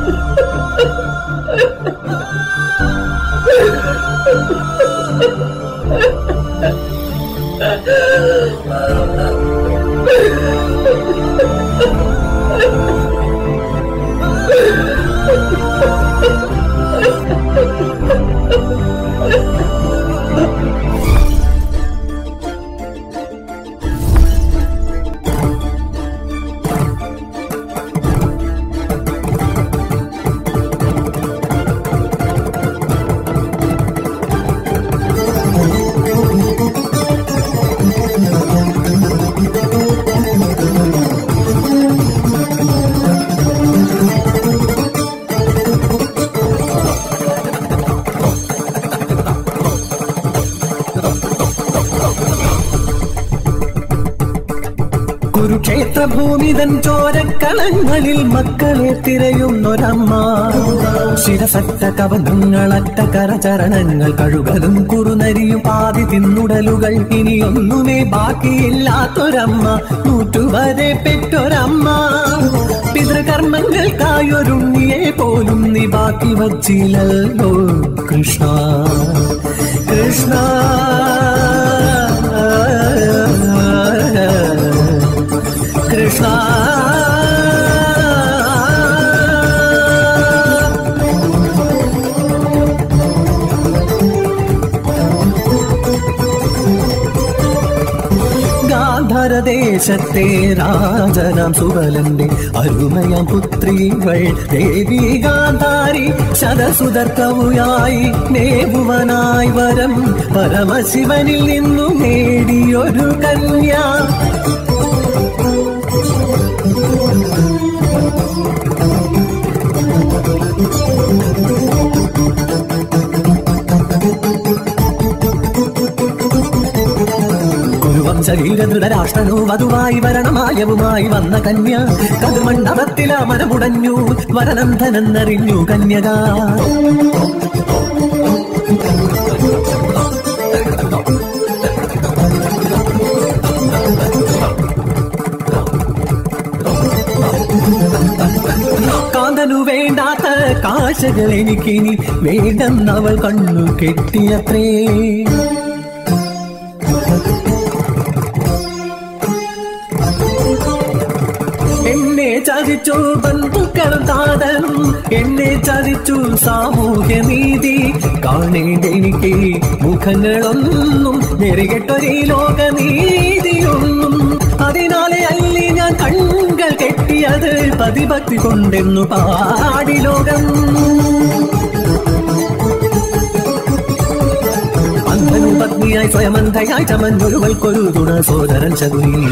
കുരുക്ഷേത്ര ഭൂമിതൻ ചോരക്കളങ്ങളിൽ മക്കളെ തിരയുന്നൊരമ്മ ശിരസറ്റ കവനങ്ങളറ്റ കരചരണങ്ങൾ കഴുകലും കുറുനരിയും പാതി തിന്നുടലുകൾ ഇനിയൊന്നുമേ ബാക്കിയില്ലാത്തൊരമ്മ നൂറ്റുവരെ പെറ്റൊരമ്മ പിതൃകർമ്മങ്ങൾക്കായൊരുണ്ണിയെ പോലും നീ ബാക്കി വച്ചില്ലല്ലോ കൃഷ്ണ കൃഷ്ണ കൃഷ്ണ ഗാന്ധരദേശത്തെ രാജനാം സുബലന്റെ അരുമയാം പുത്രികൾ ദേവി ഗാന്ധാരി ശതസുതർക്കവുയായി നേവുവനായി വരം പരമശിവനിൽ നിന്നു നേടിയൊരു കന്യ കുരുവംശീരധൃതരാഷ്ട്രനോ വധുവായി വരണമായവുമായി വന്ന കന്യ കതുമണ്ഡപത്തില മനമുടഞ്ഞു വരനന്ധനെന്നറിഞ്ഞു കന്യക കാന്തനു വേണ്ടാത്ത കാശകൾ എനിക്കിനി വേണ്ടെന്നവൾ കണ്ണു കെട്ടിയത്രേ എന്നെ ചതിച്ചു ബന്ധുക്കളും താതനും എന്നെ ചതിച്ചു സാമൂഹ്യ നീതി കാണേണ്ടെനിക്ക് മുഖങ്ങളൊന്നും നെറികെട്ടൊരേ ലോകനീതിയൊന്നും അതിനാലെ അല്ലി ഞാൻ കണ്ണുകൾ കെട്ടിയത് പതിഭക്തി കൊണ്ടെന്നു പാടി ലോകം അന്ധനും പത്നിയായി സ്വയമന്ധയായി ചമഞ്ഞൊരുവൾക്കൊരു തുണ സോദരൻ ശകുനി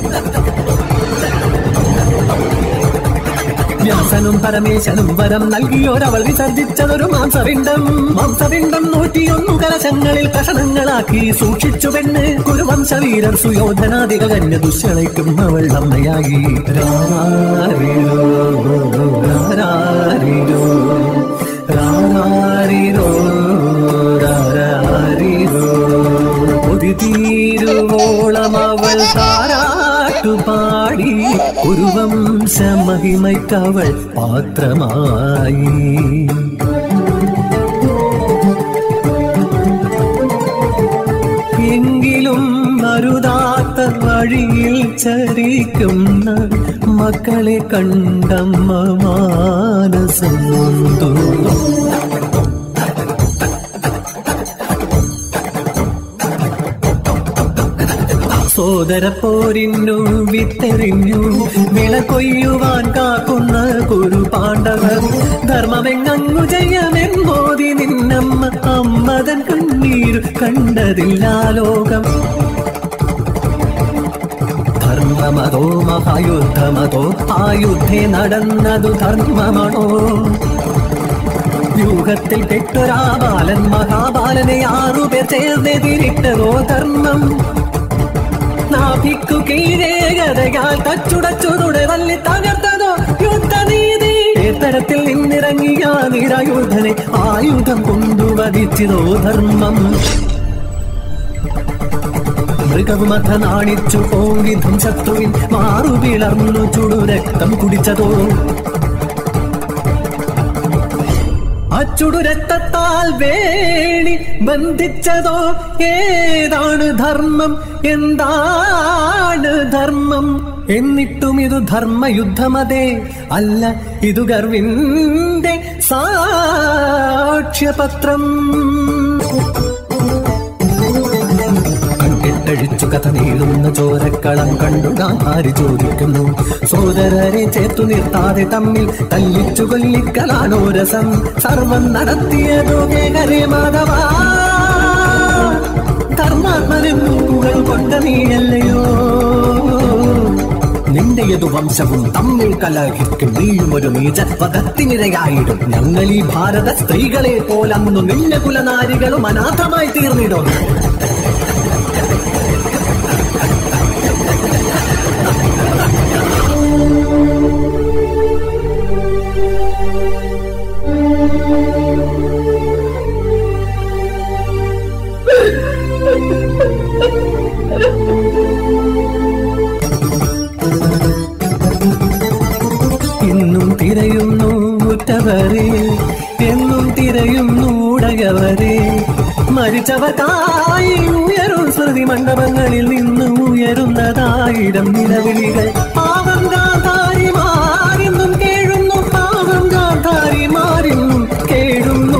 വ്യാസനും പരമേശനും വരം നൽകിയോരവൾ വിസർജിച്ചതൊരു മാംസപിണ്ഡം മാംസപിണ്ഡം നൂറ്റിയൊന്നു കലശങ്ങളിൽ കഷണങ്ങളാക്കി സൂക്ഷിച്ചു പെണ്ണ് കുരുവംശവീരർ സുയോധനാദിക കന്യ ദുശ്ശളയ്ക്കും അവൾ അമ്മയായി രാരാരിരോ, രാരാരിരോ, രാരാരിരോ, രാരാരിരോ. കൊതി തീരുവോളം അവൾ താരാട്ടുപാടി ഒരു വംശ മഹിമയ്ക്കവൾ പാത്രമായി എങ്കിലും അരുതാത്ത വഴിയിൽ ചരിക്കുന്ന മക്കളെ കണ്ടമ്മ മാനസം നൊന്തു സോദരപ്പോരിന്നു വിത്തെറിഞ്ഞു വിള കൊയ്യുവാൻ കാക്കുന്ന കുരു പാണ്ഡവർ ധർമ്മമെങ്ങു ജയമെന്നോതി നിന്നമ്മ അമ്മതൻ കണ്ണീരു കണ്ടതില്ല ലോകം ധർമ്മമതോ മഹായുദ്ധമതോ ആ യുദ്ധേ നടന്നതു ധർമ്മമാണോ വ്യൂഹത്തിൽ പെട്ടൊരാ ബാലൻ മഹാബാലനെ ആറുപേർ ചേർന്നെതിരിട്ടതോ ധർമ്മം നാഭിക്കു കീഴേ ഗതയാൽ തച്ചുടച്ചു തുടരല്ലി തകർത്തതോ യുദ്ധനീതി തരത്തിൽ നിന്നിറങ്ങിയ നിരായുധനെ ആയുധം കൊണ്ടുവധിച്ചതോ ധർമ്മം മൃഗവുമഥ നാണിച്ചു പോവിധം ശത്രുവിൻ മാറുപിളർന്നു ചുടു രക്തം കുടിച്ചതോ അച്ചുടു രക്തത്താൽ വേണി ബന്ധിച്ചതോ ഏതാണ് ധർമ്മം എന്താണ് ധർമ്മം എന്നിട്ടും ഇത് ധർമ്മയുദ്ധമതേ അല്ല ഇതു ഗർവിന്റെ സാക്ഷ്യപത്രം കെട്ടഴിച്ചു കഥ നീളുന്ന ചോരക്കളം കണ്ടു ആര് ചോദിക്കുന്നു സോദരരെ ചേർത്തു നിർത്താതെ തമ്മിൽ തല്ലിച്ചു കൊല്ലിക്കലാണോ രസം സർവം നടത്തിയതോ കേകരേ മാധവ ധർമാത്മനെന്നുകൾ കൊണ്ട നീയല്ലയോ നിന്റെയതു വംശവും തമ്മിൽ കലഹിക്കും നീയും ഒരു നീചത്വകത്തിനിരയായിടും ഞങ്ങൾ ഈ ഭാരത സ്ത്രീകളെ പോലന്നു നിന്ന കുലനാരികളും അനാഥമായി തീർന്നിടും ഇന്നും തിരയുന്നു ഉറ്റവരെ എന്നും തിരയുന്നു ഉടയവരെ മരിച്ചവർക്കായി ഉയരും സ്മൃതി മണ്ഡപങ്ങളിൽ നിന്ന് ഉയരുന്നതായിരം നിലവിളികൾ പാവം ഗാന്ധാരി മാറിന്നും കേഴുന്നു പാവം ഗാന്ധാരി മാറിന്നും കേഴുന്നു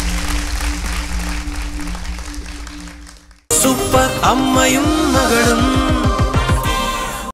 സൂപ്പർ അമ്മയും മകളും